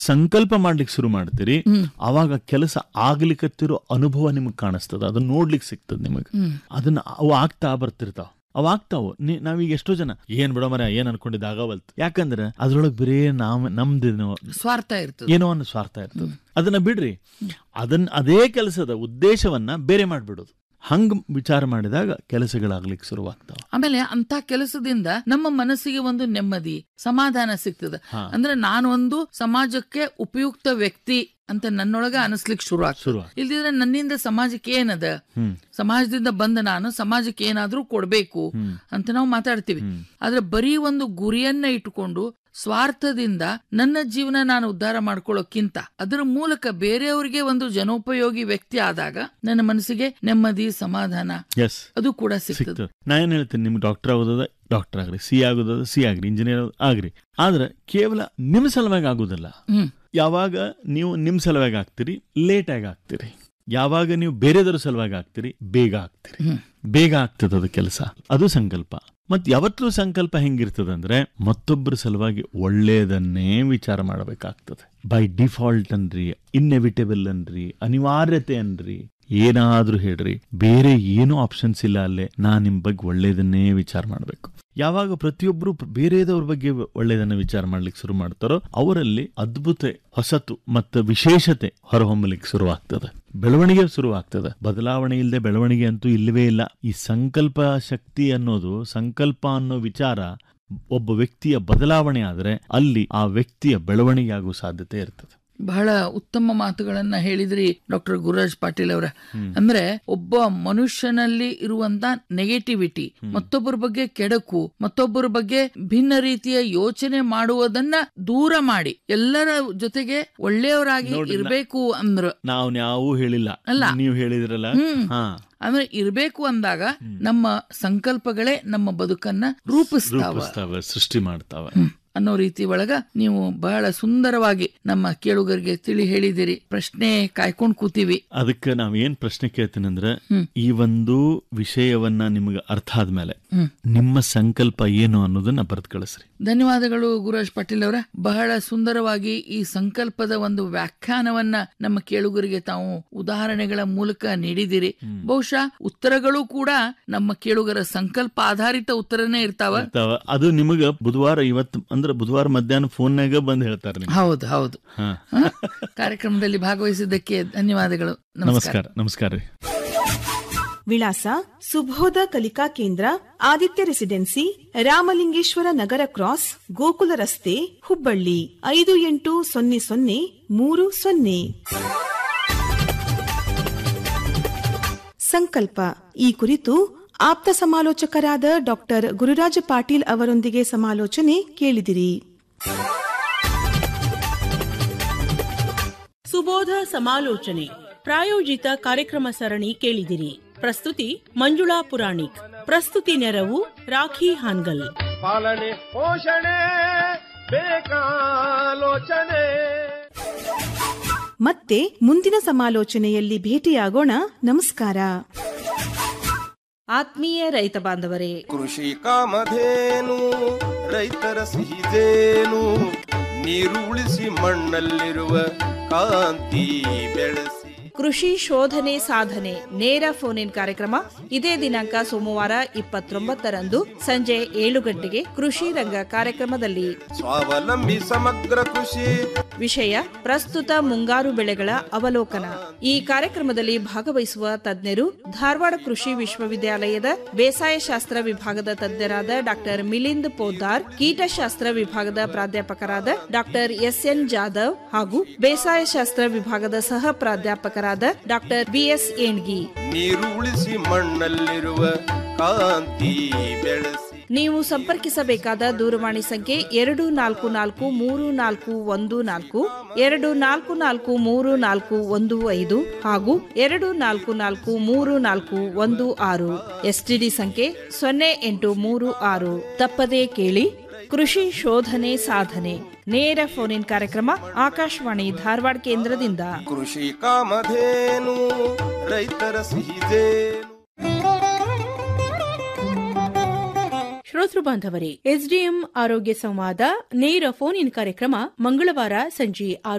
ಸಂಕಲ್ಪ ಮಾಡ್ಲಿಕ್ಕೆ ಶುರು ಮಾಡ್ತೀರಿ ಅವಾಗ ಕೆಲಸ ಆಗ್ಲಿಕ್ಕತ್ತಿರೋ ಅನುಭವ ನಿಮಗ್ ಕಾಣಿಸ್ತದ ಅದನ್ನ ನೋಡ್ಲಿಕ್ಕೆ ಸಿಗ್ತದ ನಿಮಗ್ ಅದನ್ನ ಅವು ಆಗ್ತಾ ಬರ್ತಿರ್ತಾವ ಅವ್ ಆಗ್ತಾವು ನೀ ನಾವೀಗ ಎಷ್ಟೋ ಜನ ಏನ್ ಬಿಡೋ ಮರ ಏನ್ ಅನ್ಕೊಂಡಿದ್ದ ಆಗವಲ್ತು ಯಾಕಂದ್ರೆ ಅದ್ರೊಳಗ್ ಬರೇ ನಾವ್ ನಮ್ದೇನೋ ಸ್ವಾರ್ಥ ಇರ್ತದೆ ಏನೋ ಅನ್ನೋ ಸ್ವಾರ್ಥ ಇರ್ತದೆ ಅದನ್ನ ಬಿಡ್ರಿ ಅದನ್ನ ಅದೇ ಕೆಲಸದ ಉದ್ದೇಶವನ್ನ ಬೇರೆ ಮಾಡ್ಬಿಡೋದು ಹಂಗ್ ವಿಚಾರ ಮಾಡಿದಾಗ ಕೆಲಸಗಳಾಗ್ಲಿಕ್ಕೆ ಶುರುವಾಗ್ತಾವ ಆಮೇಲೆ ಅಂತ ಕೆಲಸದಿಂದ ನಮ್ಮ ಮನಸ್ಸಿಗೆ ಒಂದು ನೆಮ್ಮದಿ ಸಮಾಧಾನ ಸಿಗ್ತದೆ ಹಾ. ಅಂದ್ರೆ ನಾನು ಒಂದು ಸಮಾಜಕ್ಕೆ ಉಪಯುಕ್ತ ವ್ಯಕ್ತಿ ಅಂತ ನನ್ನೊಳಗ ಅನಿಸ್ಲಿಕ್ಕೆ ಶುರು ಆಗ್ತದೆ ಶುರು ಇಲ್ದಿದ್ರೆ ನನ್ನಿಂದ ಸಮಾಜಕ್ಕೆ ಏನದ ಹ್ಮ್ ಸಮಾಜದಿಂದ ಬಂದ ನಾನು ಸಮಾಜಕ್ಕೆ ಏನಾದ್ರೂ ಕೊಡ್ಬೇಕು ಹ್ಮ್. ಅಂತ ನಾವು ಮಾತಾಡ್ತೀವಿ ಹ್ಮ್. ಆದ್ರೆ ಬರೀ ಒಂದು ಗುರಿಯನ್ನ ಇಟ್ಟುಕೊಂಡು ಸ್ವಾರ್ಥದಿಂದ ನನ್ನ ಜೀವನ ನಾನು ಉದ್ಧಾರ ಮಾಡ್ಕೊಳ್ಳೋಕ್ಕಿಂತ ಅದರ ಮೂಲಕ ಬೇರೆಯವರಿಗೆ ಒಂದು ಜನೋಪಯೋಗಿ ವ್ಯಕ್ತಿ ಆದಾಗ ನನ್ನ ಮನಸ್ಸಿಗೆ ನೆಮ್ಮದಿ ಸಮಾಧಾನ ಎಸ್ ಅದು ಕೂಡ ಸಿಗ್ತದೆ ಸಿಗ್ತದೆ ನಾ ಏನ್ ಹೇಳ್ತೀನಿ ನಿಮ್ಗೆ ಡಾಕ್ಟರ್ ಆಗೋದ ಡಾಕ್ಟರ್ ಆಗ್ರಿ ಸಿ ಆಗೋದ ಸಿ ಆಗ್ರಿ ಇಂಜಿನಿಯರ್ ಆಗ್ರಿ ಆದ್ರೆ ಕೇವಲ ನಿಮ್ ಸಲುವಾಗಿ ಆಗುದಿಲ್ಲ ಹ್ಮ್ ಯಾವಾಗ ನೀವು ನಿಮ್ ಸಲುವಾಗಿ ಆಗ್ತೀರಿ ಲೇಟ್ ಆಗಿ ಆಗ್ತೀರಿ ಯಾವಾಗ ನೀವು ಬೇರೆದರ ಸಲುವಾಗಿ ಆಗ್ತೀರಿ ಬೇಗ ಆಗ್ತೀರಿ ಹ್ಮ್. ಬೇಗ ಆಗ್ತದ ಅದು ಕೆಲಸ ಅದು ಸಂಕಲ್ಪ ಮತ್ ಯಾವತ್ತೂ ಸಂಕಲ್ಪ ಹೆಂಗಿರ್ತದಂದ್ರೆ ಮತ್ತೊಬ್ಬರ ಸಲುವಾಗಿ ಒಳ್ಳೆಯದನ್ನೇ ವಿಚಾರ ಮಾಡಬೇಕಾಗ್ತದೆ ಬೈ ಡಿಫಾಲ್ಟ್ ಅನ್ರಿ ಇನ್ನೆವಿಟೇಬಲ್ ಅನ್ರಿ ಅನಿವಾರ್ಯತೆ ಅನ್ರಿ ಏನಾದ್ರೂ ಹೇಳ್ರಿ ಬೇರೆ ಏನೂ ಆಪ್ಷನ್ಸ್ ಇಲ್ಲ ಅಲ್ಲೇ ನಾ ನಿಮ್ ಬಗ್ಗೆ ಒಳ್ಳೇದನ್ನೇ ವಿಚಾರ ಮಾಡ್ಬೇಕು ಯಾವಾಗ ಪ್ರತಿಯೊಬ್ರು ಬೇರೆದವ್ರ ಬಗ್ಗೆ ಒಳ್ಳೇದನ್ನ ವಿಚಾರ ಮಾಡ್ಲಿಕ್ಕೆ ಶುರು ಮಾಡ್ತಾರೋ ಅವರಲ್ಲಿ ಅದ್ಭುತ ಹೊಸತು ಮತ್ತು ವಿಶೇಷತೆ ಹೊರಹೊಮ್ಮಲಿಕ್ಕೆ ಶುರುವಾಗ್ತದೆ ಬೆಳವಣಿಗೆ ಶುರುವಾಗ್ತದೆ ಬದಲಾವಣೆ ಇಲ್ಲದೆ ಬೆಳವಣಿಗೆ ಅಂತೂ ಇಲ್ಲವೇ ಇಲ್ಲ ಈ ಸಂಕಲ್ಪ ಶಕ್ತಿ ಅನ್ನೋದು ಸಂಕಲ್ಪ ಅನ್ನೋ ವಿಚಾರ ಒಬ್ಬ ವ್ಯಕ್ತಿಯ ಬದಲಾವಣೆ ಆದ್ರೆ ಅಲ್ಲಿ ಆ ವ್ಯಕ್ತಿಯ ಬೆಳವಣಿಗೆ ಆಗೋ ಸಾಧ್ಯತೆ ಇರ್ತದೆ ಬಹಳ ಉತ್ತಮ ಮಾತುಗಳನ್ನ ಹೇಳಿದ್ರಿ ಡಾಕ್ಟರ್ ಗುರುರಾಜ್ ಪಾಟೀಲ್ ಅವರ ಅಂದ್ರೆ ಒಬ್ಬ ಮನುಷ್ಯನಲ್ಲಿ ಇರುವಂತ ನೆಗೆಟಿವಿಟಿ ಮತ್ತೊಬ್ಬರ ಬಗ್ಗೆ ಕೆಡಕು ಮತ್ತೊಬ್ಬರ ಬಗ್ಗೆ ಭಿನ್ನ ರೀತಿಯ ಯೋಚನೆ ಮಾಡುವುದನ್ನ ದೂರ ಮಾಡಿ ಎಲ್ಲರ ಜೊತೆಗೆ ಒಳ್ಳೆಯವರಾಗಿ ನೋಡ್ರಿ, ನಾ- ಇರಬೇಕು ಅಂದ್ರ ನಾವು ಯಾವೂ ಹೇಳಿಲ್ಲ ಅಲ್ಲ. ನೀವು ಹೇಳಿದ್ರಲ್ಲ ಹ್ಮ್. ಹಾ ಅಂದ್ರೆ ಇರಬೇಕು ಅಂದಾಗ ನಮ್ಮ ಸಂಕಲ್ಪಗಳೇ ನಮ್ಮ ಬದುಕನ್ನ ರೂಪಿಸ್ತಾವ ರೂಪಿಸ್ತಾವೆ ಸೃಷ್ಟಿ ಮಾಡ್ತಾವೆ ಹ್ಮ್. ಅನ್ನೋ ರೀತಿ ಒಳಗ ನೀವು ಬಹಳ ಸುಂದರವಾಗಿ ನಮ್ಮ ಕೇಳುಗರಿಗೆ ತಿಳಿ ಹೇಳಿದಿರಿ ಪ್ರಶ್ನೆ ಕಾಯ್ಕೊಂಡ್ ಕೂತೀವಿ ಅದಕ್ಕೆ ನಾವ್ ಏನ್ ಪ್ರಶ್ನೆ ಕೇಳ್ತೀನಿ ಅಂದ್ರೆ ಹ್ಮ್. ಈ ಒಂದು ವಿಷಯವನ್ನ ನಿಮ್ಗೆ ಅರ್ಥ ಆದ್ಮೇಲೆ ಹ್ಮ್. ನಿಮ್ಮ ಸಂಕಲ್ಪ ಏನು ಅನ್ನೋದನ್ನ ಬರೆದು ಕಳಿಸ್ರಿ ಧನ್ಯವಾದಗಳು ಗುರುರಾಜ್ ಪಾಟೀಲ್ ಅವರ ಬಹಳ ಸುಂದರವಾಗಿ ಈ ಸಂಕಲ್ಪದ ಒಂದು ವ್ಯಾಖ್ಯಾನವನ್ನ ನಮ್ಮ ಕೇಳುಗರಿಗೆ ತಾವು ಉದಾಹರಣೆಗಳ ಮೂಲಕ ನೀಡಿದಿರಿ ಬಹುಶಃ ಉತ್ತರಗಳು ಕೂಡ ನಮ್ಮ ಕೇಳುಗರ ಸಂಕಲ್ಪ ಆಧಾರಿತ ಉತ್ತರನೇ ಇರ್ತಾವ ಅಥವಾ ಅದು ನಿಮಗ ಬುಧವಾರ ಇವತ್ತು ಅಂದ್ರೆ ಬುಧವಾರ ಮಧ್ಯಾಹ್ನ ಫೋನ್ನಾಗ ಬಂದ್ ಹೇಳ್ತಾರೆ ನಿಮ್ಗೆ ಹೌದು ಹೌದು ಹಾ ಹ? ಕಾರ್ಯಕ್ರಮದಲ್ಲಿ ಭಾಗವಹಿಸಿದ್ದಕ್ಕೆ ಧನ್ಯವಾದಗಳು ನಮಸ್ಕಾರ ನಮಸ್ಕಾರ ನಮಸ್ಕಾರ ರೀ ವಿಳಾಸ ಸುಬೋಧ ಕಲಿಕಾ ಕೇಂದ್ರ ಆದಿತ್ಯ ರೆಸಿಡೆನ್ಸಿ ರಾಮಲಿಂಗೇಶ್ವರ ನಗರ ಕ್ರಾಸ್ ಗೋಕುಲ ರಸ್ತೆ ಹುಬ್ಬಳ್ಳಿ ಐದು ಎಂಟು ಸೊನ್ನೆ ಸೊನ್ನೆ ಮೂರು ಸೊನ್ನೆ ಸಂಕಲ್ಪ ಈ ಕುರಿತು ಆಪ್ತ ಸಮಾಲೋಚಕರಾದ ಡಾಕ್ಟರ್ ಗುರುರಾಜ ಪಾಟೀಲ್ ಅವರೊಂದಿಗೆ ಸಮಾಲೋಚನೆ ಕೇಳಿದಿರಿ ಸುಬೋಧ ಸಮಾಲೋಚನೆ ಪ್ರಾಯೋಜಿತ ಕಾರ್ಯಕ್ರಮ ಸರಣಿ ಕೇಳಿದಿರಿ ಪ್ರಸ್ತುತಿ ಮಂಜುಳಾ ಪುರಾಣಿಕ್ ಪ್ರಸ್ತುತಿ ನೆರವು ರಾಖಿ ಹಾನ್ಗಲ್ ಪಾಲನೆ ಪೋಷಣೆ ಬೇಕಾಲೋಚನೆ ಮತ್ತೆ ಮುಂದಿನ ಸಮಾಲೋಚನೆಯಲ್ಲಿ ಭೇಟಿಯಾಗೋಣ ನಮಸ್ಕಾರ ಆತ್ಮೀಯ ರೈತ ಬಾಂಧವರೇ ಕೃಷಿ ಕಾಮಧೇನು ರೈತರ ಸಿಹಿದೇನು ನೀರು ಉಳಿಸಿ ಮಣ್ಣಲ್ಲಿರುವ ಕಾಂತಿ ಬೆಳೆಸಿ ಕೃಷಿ ಶೋಧನೆ ಸಾಧನೆ ನೇರ ಫೋನ್ ಇನ್ ಕಾರ್ಯಕ್ರಮ ಇದೇ ದಿನಾಂಕ ಸೋಮವಾರ ಇಪ್ಪತ್ತೊಂಬತ್ತರಂದು ಸಂಜೆ ಏಳು ಗಂಟೆಗೆ ಕೃಷಿ ರಂಗ ಕಾರ್ಯಕ್ರಮದಲ್ಲಿ ಸ್ವಾವಲಂಬಿ ಸಮಗ್ರ ಕೃಷಿ ವಿಷಯ ಪ್ರಸ್ತುತ ಮುಂಗಾರು ಬೆಳೆಗಳ ಅವಲೋಕನ ಈ ಕಾರ್ಯಕ್ರಮದಲ್ಲಿ ಭಾಗವಹಿಸುವ ತಜ್ಞರು ಧಾರವಾಡ ಕೃಷಿ ವಿಶ್ವವಿದ್ಯಾಲಯದ ಬೇಸಾಯ ಶಾಸ್ತ್ರ ವಿಭಾಗದ ತಜ್ಞರಾದ ಡಾಕ್ಟರ್ ಮಿಲಿಂದ್ ಪೋದ್ದಾರ್ ಕೀಟಶಾಸ್ತ್ರ ವಿಭಾಗದ ಪ್ರಾಧ್ಯಾಪಕರಾದ ಡಾಕ್ಟರ್ ಎಸ್ಎನ್ ಜಾಧವ್ ಹಾಗೂ ಬೇಸಾಯ ಶಾಸ್ತ್ರ ವಿಭಾಗದ ಸಹ ಪ್ರಾಧ್ಯಾಪಕರಾದ ಡಾಕ್ಟರ್ ಬಿಎಸ್ ಏಣ್ಗಿ ನೀರು ಉಳಿಸಿ ಮಣ್ಣಲ್ಲಿರುವ ಕಾಂತಿ ಬೆಳೆಸಿ ನೀವು ಸಂಪರ್ಕಿಸಬೇಕಾದ ದೂರವಾಣಿ ಸಂಖ್ಯೆ ಎರಡು ನಾಲ್ಕು ನಾಲ್ಕು ಮೂರು ನಾಲ್ಕು ಒಂದು ನಾಲ್ಕು ಎರಡು ನಾಲ್ಕು ನಾಲ್ಕು ಮೂರು ನಾಲ್ಕು ಒಂದು ಐದು ಹಾಗೂ ಎರಡು ನಾಲ್ಕು ನಾಲ್ಕು ಮೂರು ನಾಲ್ಕು ಒಂದು ಆರು ಎಸ್ಟಿಡಿ ಸಂಖ್ಯೆ ಸೊನ್ನೆ ಎಂಟು ಮೂರು ಆರು ತಪ್ಪದೇ ಕೇಳಿ ಕೃಷಿ ಶೋಧನೆ ಸಾಧನೆ ನೇರ ಫೋನ್ ಇನ್ ಕಾರ್ಯಕ್ರಮ ಆಕಾಶವಾಣಿ ಧಾರವಾಡ ಕೇಂದ್ರದಿಂದ ಕೃಷಿ ಕಾಮಧೇನು ರೈತರ ಸಿಹಿದೇನು ಶ್ರೋತೃ ಬಾಂಧವರೇ ಎಸ್ಡಿಎಂ ಆರೋಗ್ಯ ಸಂವಾದ ನೇರ ಫೋನ್ ಇನ್ ಕಾರ್ಯಕ್ರಮ ಮಂಗಳವಾರ ಸಂಜೆ ಆರು